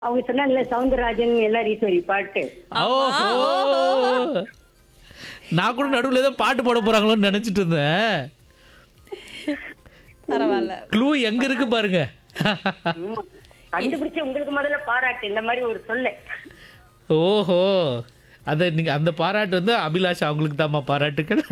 அவங்க சொன்னாங்கல்ல சவுந்தரராஜன் எல்லாம் ஈஸ்வரி பாட்டு ஓஹோ நான் கூட நடுவில் ஏதோ பாட்டு போட போறாங்களோன்னு நினைச்சிட்டு இருந்தேன் பரவாயில்ல க்ளூ எங்க இருக்கு பாருங்க ஆமா. கண்டுபிடிச்சு உங்களுக்கு முதல்ல பாராட்டு இந்த மாதிரி ஒரு சொல்ல ஓஹோ அத நீங்க அந்த பாராட்டு வந்து அபிலாஷ் அவங்களுக்கு தாம்மா பாராட்டுக்கள்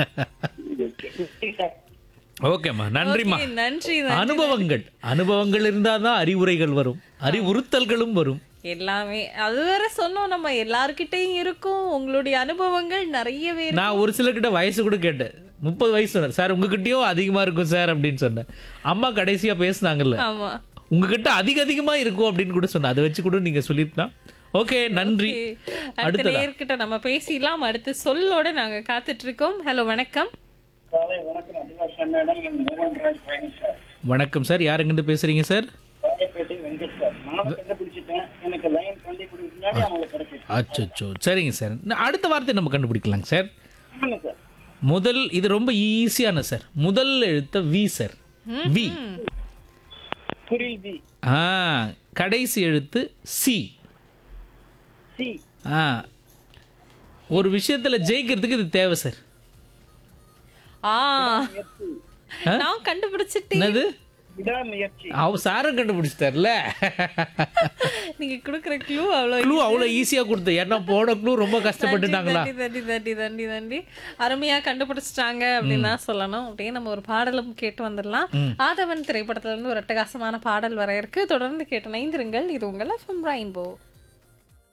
ஓகேம்மா நன்றிம்மா Okay, நன்றி நன்றி. அனுபவங்கள் அனுபவங்கள் இருந்தாதான் அறிவுரைகள் வரும் அறிவுறுத்தல்களும் வரும் எல்லாமே அது வேற சொன்னோம் நம்ம எல்லார்கிட்டயும் இருக்கும் உங்களுடைய அனுபவங்கள் நிறையவே இருக்கு. நான் ஒரு சிலர்கிட்ட வயசு கூட கேட்டேன் முப்பது வயசு சொன்னேன் சார் உங்ககிட்டயும் அதிகமா இருக்கும் சார் அப்படின்னு சொன்னேன் அம்மா கடைசியா பேசுனாங்கல்ல ஆமா உங்ககிட்ட அதிக அதிகமா இருக்கும் அப்படின்னு கூட சொன்னேன் அதை வச்சு கூட நீங்க சொல்லிருக்கலாம் ஓகே நன்றி அடுத்த அடுத்ததா நேர்கிட்ட நம்ம பேசிடலாம் அடுத்து சொல்லோட நாங்க காத்துட்டு இருக்கோம் ஹலோ வணக்கம் காலை வணக்கம் அபிலாஷா மேடம் என் மோகன்ராஜ் பழனி சார் வணக்கம் சார் யாருங்கிட்ட பேசுறீங்க சார் ராயப்பேட்டை வெங்கட் சார் நானும் கண்டுபிடிச்சிட்டேன் எனக்கு லைன் கண்டுபிடி முன்னாடி அவங்களுக்கு கிடைச்சிச்சு அச்சோ சரிங்க சார் நான் அடுத்த வார்த்தை நம்ம கண்டுபிடிக்கலாங்க சார் ஆமாங்க சார் முதல் இது ரொம்ப ஈஸியான சார் முதல் எழுத்த வி சார் வி புரியுது ஆ கடைசி எழுத்து சி சி ஆ ஒரு விஷயத்துல ஜெயிக்கிறதுக்கு இது தேவை சார் ஆ நான் கண்டுபிடிச்சிட்டேன் என்னது விடாமுயற்சி அவ சாரம் கண்டுபிடிச்சிட்டார்ல நீங்க குடுக்குற க்ளூ அவ்வளோ க்ளூ அவ்வளோ ஈஸியா கொடுத்து ஏன்னா போன க்ளூ ரொம்ப கஷ்டப்பட்டுட்டாங்களா தண்டி தண்டி தண்டி தண்டி தண்டி அருமையா கண்டுபிடிச்சிட்டாங்க அப்படின்னு தான் சொல்லணும் அப்படியே நம்ம ஒரு பாடலும் கேட்டு வந்துடலாம் ஆதவன் திரைப்படத்துல இருந்து ஒரு அட்டகாசமான பாடல் வர இருக்கு தொடர்ந்து கேட்டு நைந்திருங்கள் இது உங்கள் எஃப்எம் ரெயின்போ